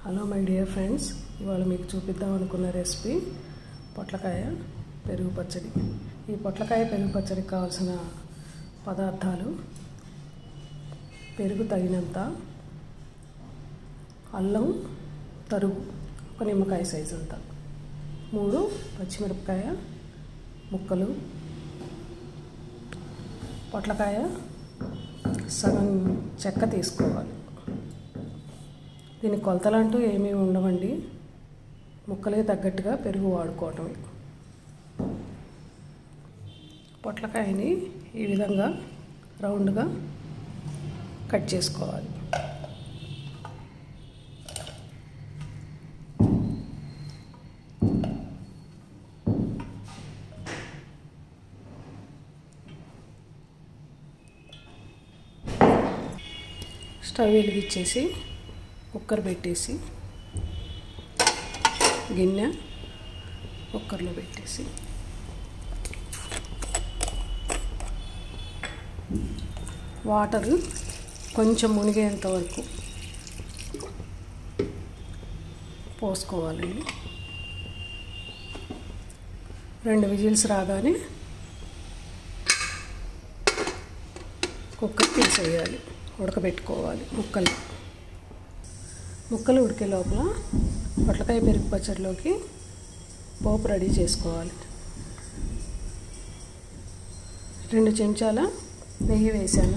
hello my dear friends ఇవాళ మీకు చూపిద్దాం అనుకున్న రెసిపీ పొట్లకాయ పెరుగు పచ్చడి ఈ పొట్లకాయ పెరుగు పచ్చడికి కావాల్సిన పదార్థాలు పెరుగు తగినంత అల్లం తరుగు ఒక నిమ్మకాయ సైజు అంత మూడు పచ్చిమిరపకాయ ముక్కలు పొట్లకాయ సగం చెక్క తీసుకోవాలి దీని కొలతలంటూ ఏమీ ఉండవండి ముక్కలకి తగ్గట్టుగా పెరుగు వాడుకోవటమే పొట్లకాయని ఈ విధంగా రౌండ్గా కట్ చేసుకోవాలి స్టవ్ వెలిగించేసి కుక్కర్ పెట్టేసి గిన్నె కుక్కర్లో పెట్టేసి వాటర్ కొంచెం మునిగేంత వరకు పోసుకోవాలండి రెండు విజిల్స్ రాగానే కుక్కర్ తీసేయాలి ఉడకబెట్టుకోవాలి ముక్కలు ముక్కలు ఉడికే లోపల పొట్లకాయ పెరుగు పచ్చడిలోకి పోపు రెడీ చేసుకోవాలి రెండు చెంచాల నెయ్యి వేసాను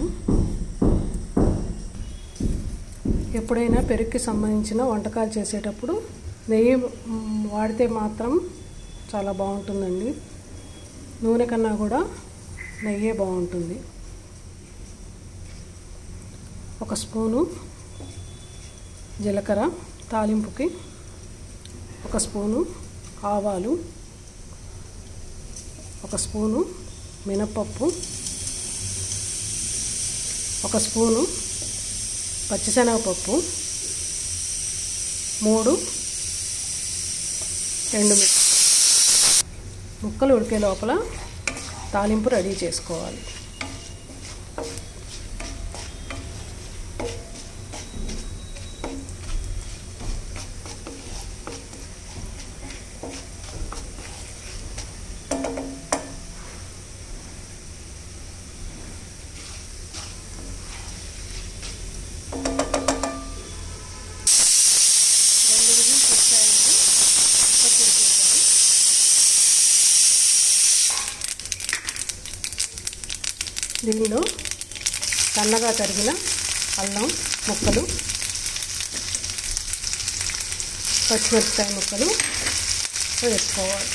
ఎప్పుడైనా పెరుగుకి సంబంధించిన వంటకాలు చేసేటప్పుడు నెయ్యి వాడితే మాత్రం చాలా బాగుంటుందండి నూనె కన్నా కూడా నెయ్యే బాగుంటుంది ఒక స్పూను జీలకర్ర తాలింపుకి ఒక స్పూను ఆవాలు ఒక స్పూను మినపప్పు ఒక స్పూను పచ్చిశనగపప్పు మూడు రెండు ముక్కలు ఉడికే లోపల తాలింపు రెడీ చేసుకోవాలి దీనిలో సన్నగా తరిగిన అల్లం ముక్కలు పచ్చిమిరపకాయ ముక్కలు వేసుకోవాలి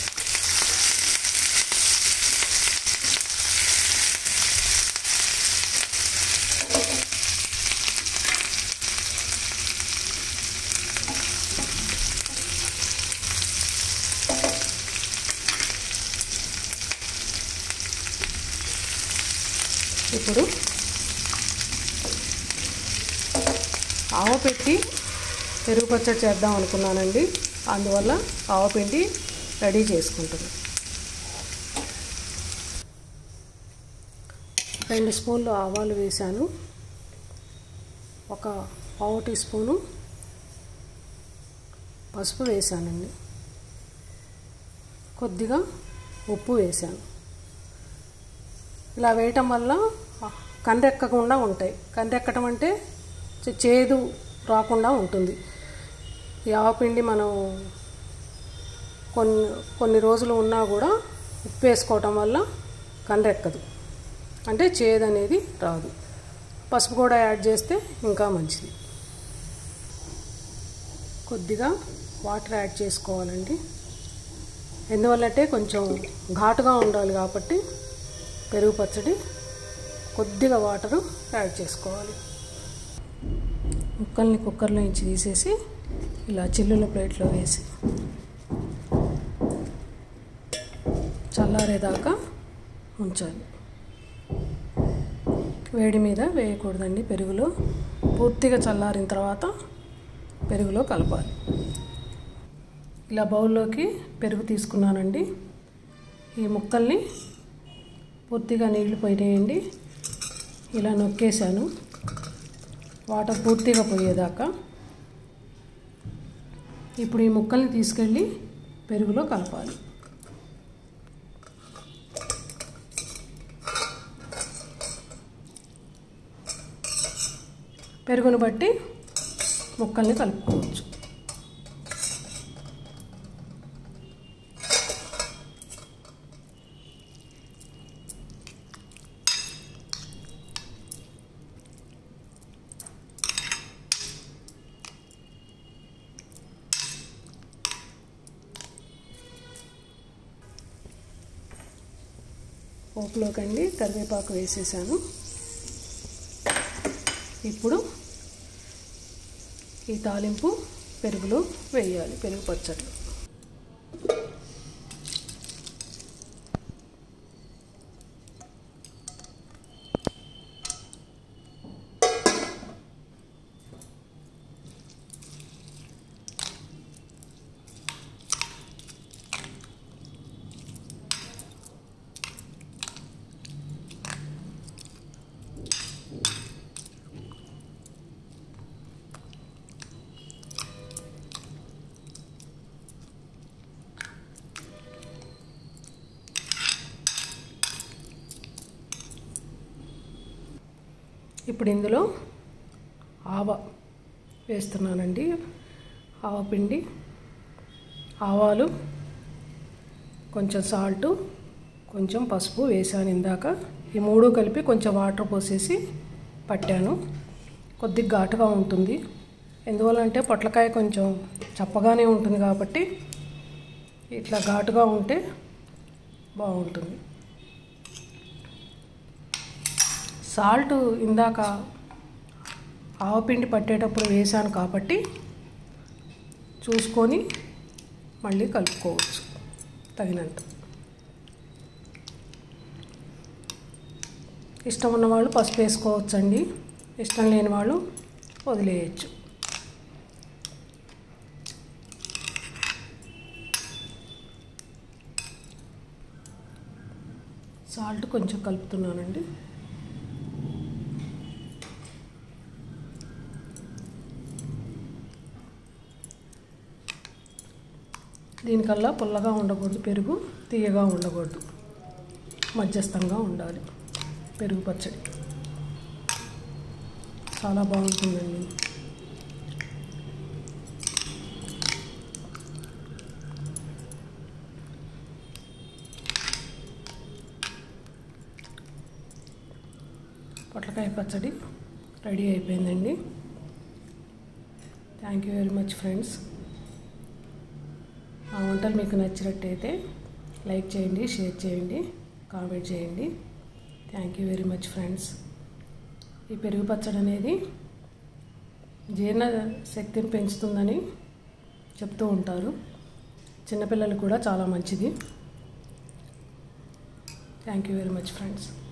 ఇప్పుడు ఆవపెట్టి పెరుగు పచ్చడి చేద్దాం అనుకున్నానండి అందువల్ల ఆవపిండి రెడీ చేసుకుంటున్నాను రెండు స్పూన్లు ఆవాలు వేశాను ఒక పావు టీ స్పూను పసుపు వేశానండి కొద్దిగా ఉప్పు వేశాను ఇలా వేయటం వల్ల కందెక్కకుండా ఉంటాయి కందెక్కటం అంటే చేదు రాకుండా ఉంటుంది ఈ ఆవపిండి మనం కొన్ని కొన్ని రోజులు ఉన్నా కూడా ఉప్పు వేసుకోవటం వల్ల కందెక్కదు అంటే చేదు అనేది రాదు పసుపు కూడా యాడ్ చేస్తే ఇంకా మంచిది కొద్దిగా వాటర్ యాడ్ చేసుకోవాలండి ఎందువల్లంటే కొంచెం ఘాటుగా ఉండాలి కాబట్టి పెరుగు పచ్చడి కొద్దిగా వాటరు యాడ్ చేసుకోవాలి ముక్కల్ని కుక్కర్లో నుంచి తీసేసి ఇలా చిల్లుల ప్లేట్లో వేసి చల్లారేదాకా ఉంచాలి వేడి మీద వేయకూడదండి పెరుగులో పూర్తిగా చల్లారిన తర్వాత పెరుగులో కలపాలి ఇలా బౌల్లోకి పెరుగు తీసుకున్నానండి ఈ ముక్కల్ని పూర్తిగా నీళ్లు పోయినాయండి ఇలా నొక్కేశాను వాటర్ పూర్తిగా పోయేదాకా ఇప్పుడు ఈ ముక్కల్ని తీసుకెళ్ళి పెరుగులో కలపాలి పెరుగును బట్టి ముక్కల్ని కలుపుకోవచ్చు పోపులోకండి కరివేపాకు వేసేసాను ఇప్పుడు ఈ తాలింపు పెరుగులో వేయాలి పెరుగు పచ్చడి ఇప్పుడు ఇందులో ఆవ వేస్తున్నానండి ఆవపిండి ఆవాలు కొంచెం సాల్టు కొంచెం పసుపు వేసాను ఇందాక ఈ మూడు కలిపి కొంచెం వాటర్ పోసేసి పట్టాను కొద్దిగా ఘాటుగా ఉంటుంది ఎందువల్లంటే పొట్లకాయ కొంచెం చప్పగానే ఉంటుంది కాబట్టి ఇట్లా ఘాటుగా ఉంటే బాగుంటుంది సాల్ట్ ఇందాక ఆవపిండి పట్టేటప్పుడు వేసాను కాబట్టి చూసుకొని మళ్ళీ కలుపుకోవచ్చు తగినంత ఇష్టం ఉన్న వాళ్ళు పసుపు వేసుకోవచ్చండి ఇష్టం లేని వాళ్ళు వదిలేయచ్చు సాల్ట్ కొంచెం కలుపుతున్నానండి దీనికల్లా పుల్లగా ఉండకూడదు పెరుగు తీయగా ఉండకూడదు మధ్యస్థంగా ఉండాలి పెరుగు పచ్చడి చాలా బాగుంటుందండి పొట్లకాయ పచ్చడి రెడీ అయిపోయిందండి thank you very much friends ఆ వంటలు మీకు నచ్చినట్టయితే లైక్ చేయండి షేర్ చేయండి కామెంట్ చేయండి thank you very much friends ఈ పెరుగు పచ్చడి అనేది జీర్ణ శక్తిని పెంచుతుందని చెప్తూ ఉంటారు చిన్నపిల్లలకు కూడా చాలా మంచిది thank you very much friends